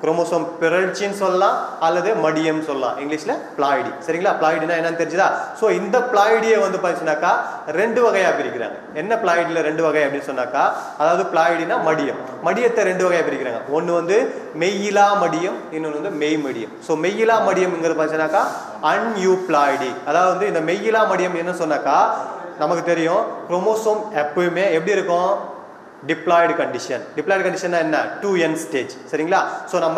குரோமோசோம் பிறழ்ச்சின்னு சொல்லலாம் அல்லது மடியம் சொல்லலாம் இங்கிலீஷ்ல பிளாய்டி சரிங்களா பிளாய்டினா என்னன்னு தெரிஞ்சுதா ஸோ இந்த பிளாய்டியை வந்து பார்த்தீங்கன்னாக்கா ரெண்டு வகையா பிரிக்கிறாங்க என்ன பிளாய்டியில் ரெண்டு வகை அப்படின்னு சொன்னாக்கா அதாவது பிளாய்டினா மடியம் மடியத்தை ரெண்டு வகையா பிரிக்கிறாங்க ஒன்று வந்து மெய்யிலா மடியம் இன்னொன்று வந்து மெய் மடியம் ஸோ மெய்யிலா மடியம்ங்கிறது பார்த்தீங்கன்னாக்கா அன்யூப்ளாய்டி அதாவது வந்து இந்த மெய்யிலா மடியம் என்ன சொன்னாக்கா நமக்கு தெரியும் குரோமோசோம் எப்பவுமே எப்படி இருக்கும் டிப்ளாய்டு கண்டிஷன் டிப்ளாய்டு கண்டிஷன் என்ன டூ என் ஸ்டேஜ் சரிங்களா ஸோ நம்ம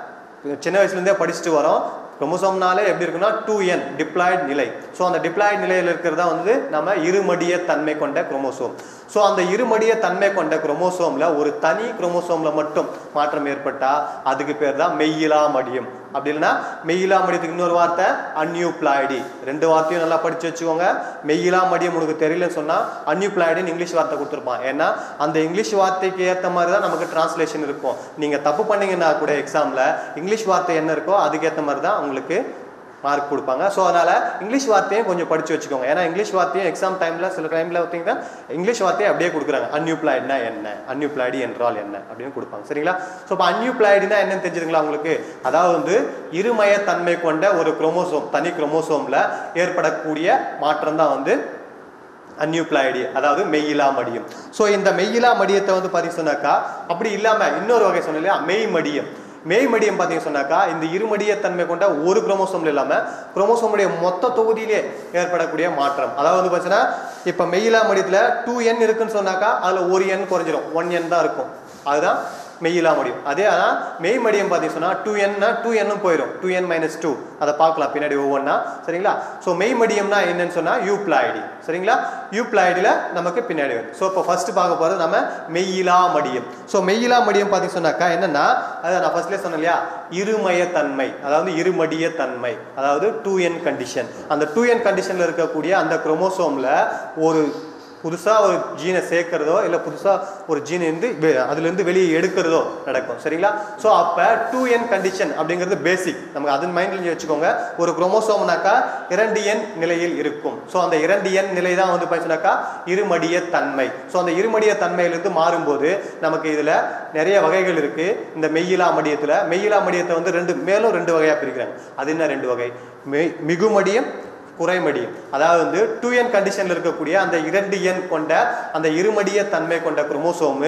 சின்ன வயசுலேருந்தே படிச்சுட்டு வரோம் குரோமோசோம்னாலே எப்படி இருக்குன்னா டூ என் டிப்ளாய்டு நிலை ஸோ அந்த டிப்ளாய்டு நிலையில் இருக்கிறதா வந்து நம்ம இருமடிய தன்மை கொண்ட குரோமோசோம் ஸோ அந்த இருமடிய தன்மை கொண்ட குரோமோசோமில் ஒரு தனி குரோமோசோமில் மட்டும் மாற்றம் ஏற்பட்டால் அதுக்கு பேர் தான் மெய்யிலா மடியம் அப்படி இல்லைன்னா மெய்யிலா மடியத்துக்கு இன்னொரு வார்த்தை அன்யூப்ளாய்டி ரெண்டு வார்த்தையும் நல்லா படிச்சு வச்சுக்கோங்க மெய்யிலா மடியம் உனக்கு தெரியலன்னு சொன்னால் அன்யூப்ளாய்டின்னு இங்கிலீஷ் வார்த்தை கொடுத்துருப்பான் ஏன்னா அந்த இங்கிலீஷ் வார்த்தைக்கு ஏற்ற மாதிரி தான் நமக்கு டிரான்ஸ்லேஷன் இருக்கும் நீங்கள் தப்பு பண்ணீங்கன்னா கூட எக்ஸாமில் இங்கிலீஷ் வார்த்தை என்ன இருக்கோ அதுக்கேற்ற மாதிரி தான் உங்களுக்கு மார்க் கொடுப்பாங்க ஸோ அதனால் இங்கிலீஷ் வார்த்தையும் கொஞ்சம் படித்து வச்சுக்கோங்க ஏன்னா இங்கிலீஷ் வார்த்தையும் எக்ஸாம் டைமில் சில டைமில் பார்த்தீங்கன்னா இங்கிலீஷ் வார்த்தையை அப்படியே கொடுக்குறாங்க அன்யூப்ளாய்டுனா என்ன அன்யூப்ளாய்டு என்றால் என்ன அப்படின்னு கொடுப்பாங்க சரிங்களா ஸோ இப்போ அன்யூப்ளாய்டுனா என்னன்னு தெரிஞ்சுதுங்களா உங்களுக்கு அதாவது வந்து இருமய தன்மை கொண்ட ஒரு குரோமோசோம் தனி குரோமோசோமில் ஏற்படக்கூடிய மாற்றம் தான் வந்து அன்யூப்ளாய்டி அதாவது மெய்யிலா மடியம் ஸோ இந்த மெய்யிலா மடியத்தை வந்து பார்த்தீங்க சொன்னாக்கா அப்படி இல்லாமல் இன்னொரு வகை சொன்னேன் இல்லையா மெய் மடியம் மெய் மடியம் பார்த்தீங்க சொன்னாக்கா இந்த இருமடிய தன்மை கொண்ட ஒரு குரோமோசோம்ல இல்லாமல் குரோமோசோமுடைய மொத்த தொகுதியிலே ஏற்படக்கூடிய மாற்றம் அதாவது வந்து பார்த்தீங்கன்னா இப்போ மெய்யிலா மடியத்தில் டூ என் இருக்குன்னு சொன்னாக்கா அதில் ஒரு எண் குறைஞ்சிரும் ஒன் என் தான் இருக்கும் அதுதான் மெய்யிலா மடியம் அதே ஆனால் மெய் மடியம் பார்த்தீங்க சொன்னால் டூ என்னா டூ என்னும் போயிடும் டூ என் மைனஸ் டூ அதை பார்க்கலாம் பின்னாடி ஒவ்வொன்றா சரிங்களா ஸோ மெய் மடியம்னா என்னன்னு சொன்னால் யூப்ளாய்டி சரிங்களா யூப்ளாய்டியில் நமக்கு பின்னாடி வரும் ஸோ இப்போ ஃபர்ஸ்ட் பார்க்க போகிறது நம்ம மெய்யிலா மடியம் ஸோ மெய்யிலா மடியம் பார்த்தீங்க சொன்னாக்கா என்னன்னா அதை நான் ஃபர்ஸ்ட்லேயே சொன்னேன் இல்லையா இருமய தன்மை அதாவது இருமடிய தன்மை அதாவது டூ என் கண்டிஷன் அந்த டூ என் கண்டிஷனில் இருக்கக்கூடிய அந்த குரோமோசோமில் ஒரு புதுசாக ஒரு ஜீனை சேர்க்கிறதோ இல்லை புதுசாக ஒரு ஜீனை வந்து வெ- அதுலேருந்து வெளியே எடுக்கிறதோ நடக்கும் சரிங்களா ஸோ அப்போ டூ என் கண்டிஷன் அப்படிங்கிறது பேசிக் நமக்கு அதன் மைண்டில் வச்சுக்கோங்க ஒரு குரோமோசோம்னாக்கா இரண்டு எண் நிலையில் இருக்கும் ஸோ அந்த இரண்டு எண் நிலை தான் வந்து பார்த்தீங்கன்னாக்கா இருமடிய தன்மை ஸோ அந்த இருமடிய தன்மையிலிருந்து மாறும்போது நமக்கு இதில் நிறைய வகைகள் இருக்குது இந்த மெய்யிலா மடியத்தில் மெய்யிலா மடியத்தை வந்து ரெண்டு மேலும் ரெண்டு வகையாக பிரிக்கிறாங்க அது என்ன ரெண்டு வகை மெய் மிகுமடியம் குறைமடியம் அதாவது வந்து டூ என் கண்டிஷன்ல இருக்கக்கூடிய அந்த இரண்டு எண் கொண்ட அந்த இருமடிய தன்மை கொண்ட குரோமோசோமு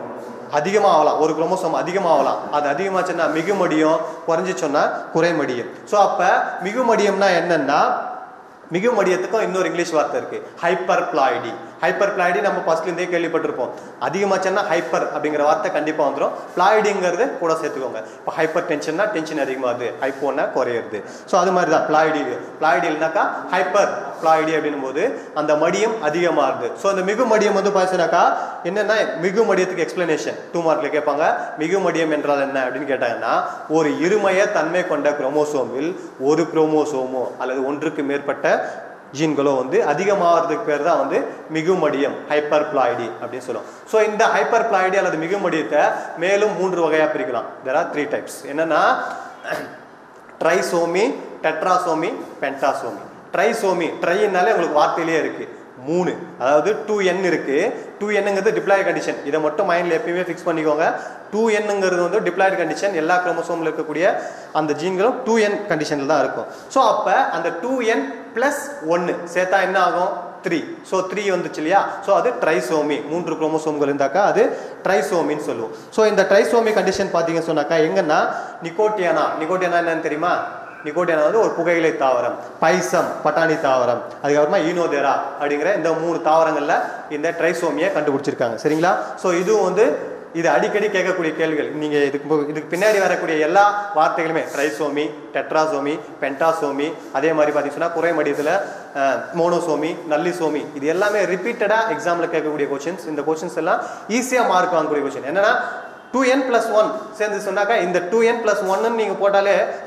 அதிகமாகலாம் ஒரு குரோமோசோம் அதிகமாகலாம் அது அதிகமாச்சுன்னா மிகுமடியம் குறைஞ்சிச்சோன்னா குறைமடியம் ஸோ அப்போ மிகுமடியம்னா என்னன்னா மிகுமடியத்துக்கும் இன்னொரு இங்கிலீஷ் வார்த்தை இருக்கு ஹைப்பர் பிளாய்டி ஹைப்பர் பிளாய்டி நம்ம ஃபர்ஸ்ட்லேருந்தே கேள்விப்பட்டிருப்போம் அதிகமாச்சுன்னா ஹைப்பர் அப்படிங்கிற வார்த்தை கண்டிப்பாக வந்துடும் பிளாய்டிங்கிறது கூட சேர்த்துக்கோங்க இப்போ ஹைப்பர் டென்ஷன்னா டென்ஷன் அதிகமாகுது ஹைப்போனா குறையிறது ஸோ அது மாதிரி தான் பிளாய்டி பிளாய்டி இல்லைனாக்கா ஹைப்பர் பிளாய்டி அப்படின்னும் போது அந்த மடியம் அதிகமாகுது ஸோ அந்த மிகு மடியம் வந்து பார்த்தீங்கன்னாக்கா என்னன்னா மிகு மடியத்துக்கு எக்ஸ்பிளனேஷன் டூ மார்க்ல கேட்பாங்க மிகு மடியம் என்றால் என்ன அப்படின்னு கேட்டாங்கன்னா ஒரு இருமய தன்மை கொண்ட குரோமோசோமில் ஒரு குரோமோசோமோ அல்லது ஒன்றுக்கு மேற்பட்ட ஜீன்களோ வந்து அதிகமாகிறதுக்கு பேர் தான் வந்து மிகுமடியம் ஹைப்பர் பிளாய்டி அப்படின்னு சொல்லுவோம் ஸோ இந்த ஹைப்பர் பிளாய்டி அல்லது மிகுமடியத்தை மேலும் மூன்று வகையாக பிரிக்கலாம் தெர் ஆர் த்ரீ டைப்ஸ் என்னன்னா ட்ரைசோமி டெட்ராசோமி பென்டாசோமி ட்ரைசோமி ட்ரைனாலே உங்களுக்கு வார்த்தையிலேயே இருக்கு மூணு அதாவது டூ என் இருக்கு டூ என்னங்கிறது டிப்ளாய் கண்டிஷன் இதை மட்டும் மைண்டில் எப்பயுமே ஃபிக்ஸ் பண்ணிக்கோங்க டூ என்னங்கிறது வந்து டிப்ளாய்டு கண்டிஷன் எல்லா குரோமோசோமில் இருக்கக்கூடிய அந்த ஜீன்களும் டூ என் கண்டிஷனில் தான் இருக்கும் ஸோ அப்போ அந்த டூ என் ப்ளஸ் ஒன்று சேர்த்தா என்ன ஆகும் த்ரீ ஸோ த்ரீ வந்துச்சு இல்லையா ஸோ அது ட்ரைசோமி மூன்று குரோமோசோம்கள் இருந்தாக்கா அது ட்ரைசோமின்னு சொல்லுவோம் ஸோ இந்த ட்ரைசோமி கண்டிஷன் பார்த்தீங்க சொன்னாக்கா எங்கன்னா நிக்கோட்டியானா நிக்கோட்டியானா என்னன்னு தெரியுமா நிக்கோட்டியானா வந்து ஒரு புகையிலை தாவரம் பைசம் பட்டாணி தாவரம் அதுக்கப்புறமா ஈனோதெரா அப்படிங்கிற இந்த மூணு தாவரங்கள்ல இந்த ட்ரைசோமியை கண்டுபிடிச்சிருக்காங்க சரிங்களா ஸோ இதுவும் வந்து இது அடிக்கடி கேட்கக்கூடிய கேள்விகள் நீங்க இதுக்கு பு- இதுக்கு பின்னாடி வரக்கூடிய எல்லா வார்த்தைகளுமே ட்ரைசோமி டெட்ராசோமி பென்டாசோமி அதே மாதிரி பார்த்தீங்கன்னா குறைமடியத்தில் மோனோசோமி நல்லிசோமி இது எல்லாமே ரிப்பீட்டடாக எக்ஸாமில் கேட்கக்கூடிய கொஷின்ஸ் இந்த கொஷின்ஸ் எல்லாம் ஈஸியாக மார்க் வாங்கக்கூடிய கொஷின் என்னன்னா டூ என் பிளஸ் ஒன் சேர்ந்து சொன்னாக்கா இந்த டூ என் பிளஸ் ஒன்னு நீங்கள் போட்டாலே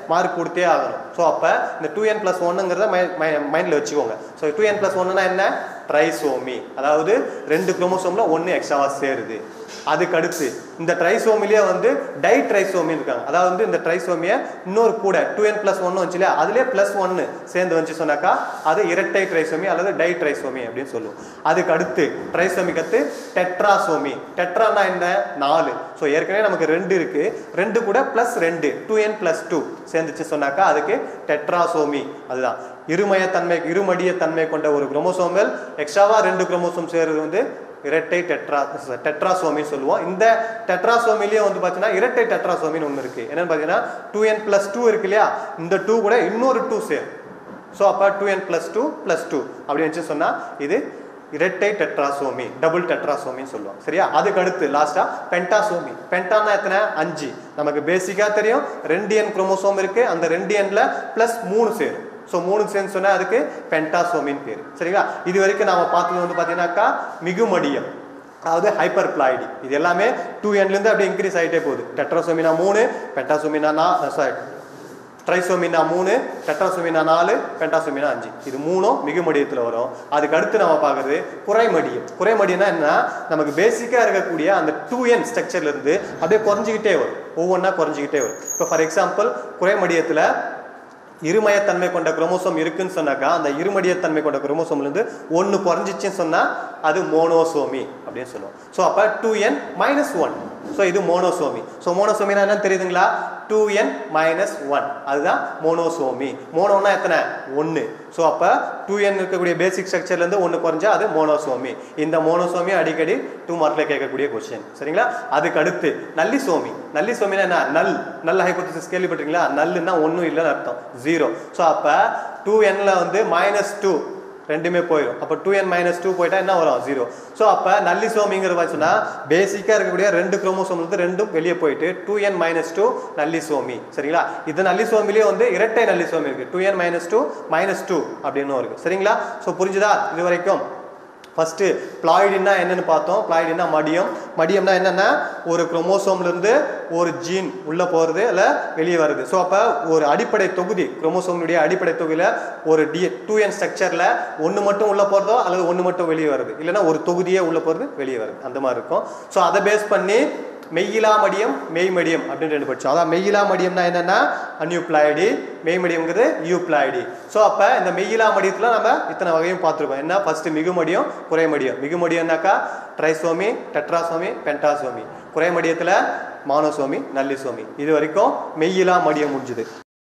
மார்க் கொடுத்தே ஆகணும் ஸோ அப்போ இந்த டூ என் ப்ளஸ் ஒன்னுங்கிறத மைண்டில் வச்சுக்கோங்க ஸோ டூ என் ப்ளஸ் ஒன்னுனா என்ன ட்ரைசோமி அதாவது ரெண்டு குரோமோசோம்ல ஒன்று எக்ஸ்ட்ராவாக சேருது அதுக்கு அடுத்து இந்த ட்ரைசோமிலேயே வந்து டை ட்ரைசோமி இருக்காங்க அதாவது வந்து இந்த ட்ரைசோமியை இன்னொரு கூட டூ என் ப்ளஸ் ஒன்று வந்துச்சு இல்லையா அதுலேயே ப்ளஸ் ஒன்று சேர்ந்து வந்துச்சு சொன்னாக்கா அது இரட்டை ட்ரைசோமி அல்லது டை ட்ரைசோமி அப்படின்னு சொல்லுவோம் அதுக்கு அடுத்து ட்ரைசோமிக்கு அடுத்து டெட்ராசோமி டெட்ரானா என்ன நாலு ஸோ ஏற்கனவே நமக்கு ரெண்டு இருக்கு ரெண்டு கூட ப்ளஸ் ரெண்டு டூ என் ப்ளஸ் டூ சேர்ந்துச்சு சொன்னாக்கா அதுக்கு டெட்ராசோமி அதுதான் இருமயத்தன்மை இருமடிய தன்மை கொண்ட ஒரு குரோமோசோம்கள் எக்ஸ்ட்ராவா ரெண்டு குரோமோசோம் சேர்றது வந்து இரட்டை டெட்ரா டெட்ராசோமின்னு சொல்லுவோம் இந்த டெட்ராசோமிலேயே வந்து பார்த்தீங்கன்னா இரட்டை டெட்ராசோமின்னு ஒன்று இருக்கு என்னன்னு பார்த்தீங்கன்னா டூ என் பிளஸ் டூ இருக்கு இல்லையா இந்த டூ கூட இன்னொரு டூ சேர் ஸோ அப்போ two N plus two plus two அப்படின்னு வச்சு சொன்னால் இது இரட்டை டெட்ராசோமி டபுள் டெட்ராசோமின்னு சொல்லுவோம் சரியா அதுக்கு அடுத்து லாஸ்டா பென்டாசோமி பென்டானா எத்தனை அஞ்சு நமக்கு பேசிக்கா தெரியும் ரெண்டு என் குரோமோசோம் இருக்கு அந்த ரெண்டு எண்ல பிளஸ் மூணு சேரும் ஸோ மூணு சேர்ந்து சொன்னா அதுக்கு பென்டாசோமின்னு பேர் சரிங்களா இது வரைக்கும் நாம பார்த்தது வந்து பார்த்தீங்கன்னாக்கா மிகுமடியம் அதாவது ஹைப்பர் பிளாய்டி இது எல்லாமே டூ என்லேருந்து அப்படியே இன்க்ரீஸ் ஆகிட்டே போகுது டெட்ராசோமினா மூணு பென்டாசோமினா நா சாரி ட்ரைசோமினா மூணு டெட்ராசோமினா நாலு பென்டாசோமினா அஞ்சு இது மூணும் மிகுமடியத்தில் வரும் அதுக்கு அடுத்து நம்ம பார்க்குறது குறைமடியம் குறைமடியம்னா என்ன நமக்கு பேசிக்காக இருக்கக்கூடிய அந்த டூ என் ஸ்ட்ரக்சர்லேருந்து அப்படியே குறைஞ்சிக்கிட்டே வரும் ஒவ்வொன்றா குறைஞ்சிக்கிட்டே வரும் இப்போ ஃபார் எக்ஸாம்பிள் குறைமடியத்தில் இருமயத்தன்மை கொண்ட குரோமோசோம் இருக்குன்னு சொன்னாக்கா அந்த இருமடியத்தன்மை கொண்ட குரோமோசோம்லேருந்து ஒன்று குறைஞ்சிச்சுன்னு சொன்னால் அது மோனோசோமி அப்படின்னு சொல்லுவோம் ஸோ அப்போ two N minus one so இது மோனோசோமி ஸோ மோனோசோமினா என்னன்னு தெரியுதுங்களா டூ என் மைனஸ் ஒன் அதுதான் மோனோசோமி மோனோனா எத்தனை ஒன்று ஸோ அப்போ டூ என் இருக்கக்கூடிய பேசிக் ஸ்ட்ரக்சர்லேருந்து ஒன்று குறைஞ்சா அது மோனோசோமி இந்த மோனோசோமி அடிக்கடி டூ மார்க்கில் கேட்கக்கூடிய கொஸ்டின் சரிங்களா அதுக்கு அடுத்து நல்லிசோமி நல்லிசோமினா என்ன நல் நல்ல ஹைபோதிசிஸ் கேள்விப்பட்டிருக்கீங்களா நல்லுன்னா ஒன்றும் இல்லைன்னு அர்த்தம் ஜீரோ ஸோ அப்போ டூ என்ல வந்து மைனஸ் டூ ரெண்டுமே போயிடும் அப்போ டூ என் மைனஸ் டூ போயிட்டா என்ன வரும் ஜீரோ ஸோ அப்போ நல்லிசோமிங்கிற பார்த்தீங்கன்னா பேசிக்காக இருக்கக்கூடிய ரெண்டு குரோமோசோம் வந்து ரெண்டும் வெளியே போயிட்டு two N minus two nullisomy சரிங்களா இது நல்லிசோமிலேயே வந்து இரட்டை நல்லிசோமி இருக்கு two N minus two minus two அப்படின்னு இருக்கு சரிங்களா ஸோ புரிஞ்சுதா இது வரைக்கும் ஃபஸ்ட்டு பிளாய்டுனா என்னன்னு பார்த்தோம் பிளாய்டுனா மடியம் மடியம்னா என்னென்னா ஒரு குரோமோசோம்லேருந்து ஒரு ஜீன் உள்ளே போகிறது இல்லை வெளியே வருது ஸோ அப்போ ஒரு அடிப்படை தொகுதி குரோமோசோம்னுடைய அடிப்படை தொகுதியில் ஒரு டி டூ என் ஸ்ட்ரக்சரில் ஒன்று மட்டும் உள்ளே போகிறதோ அல்லது ஒன்று மட்டும் வெளியே வருது இல்லைன்னா ஒரு தொகுதியே உள்ளே போகிறது வெளியே வருது அந்த மாதிரி இருக்கும் ஸோ அதை பேஸ் பண்ணி மெய்யிலா மடியம் மெய்மடியம் அப்படின்னு ரெண்டு படிச்சோம் அதான் மெய்யிலா மடியம்னா என்னன்னா அன்யூப்ளாய்டி மெய்மடியம்ங்கிறது யூப்ளாய்டி ஸோ அப்போ இந்த மெய்யிலா மடியத்தில் நம்ம இத்தனை வகையும் பார்த்துருக்கோம் என்ன ஃபர்ஸ்ட் மிகுமடியம் குறைமடியம் மிகுமடியம்னாக்கா ட்ரைசோமி டெட்ராசோமி பென்டாசோமி குறைமடியத்தில் மானோசோமி நல்லிசோமி இது வரைக்கும் மெய்யிலா மடியம் முடிஞ்சுது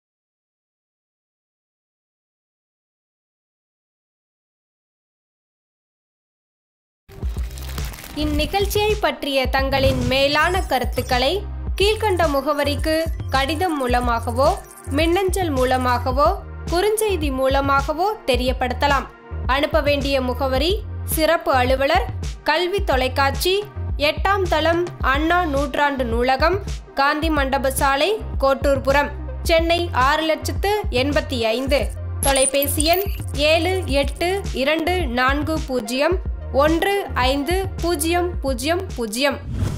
இந்நிகழ்ச்சியை பற்றிய தங்களின் மேலான கருத்துக்களை கீழ்க்கண்ட முகவரிக்கு கடிதம் மூலமாகவோ மின்னஞ்சல் மூலமாகவோ குறுஞ்செய்தி மூலமாகவோ தெரியப்படுத்தலாம் அனுப்ப வேண்டிய முகவரி சிறப்பு அலுவலர் கல்வி தொலைக்காட்சி எட்டாம் தளம் அண்ணா நூற்றாண்டு நூலகம் காந்தி மண்டப சாலை கோட்டூர்புரம் சென்னை ஆறு லட்சத்து எண்பத்தி ஐந்து தொலைபேசி எண் ஏழு எட்டு இரண்டு நான்கு பூஜ்ஜியம் ஒன்று ஐந்து பூஜ்ஜியம் பூஜ்ஜியம் பூஜ்ஜியம்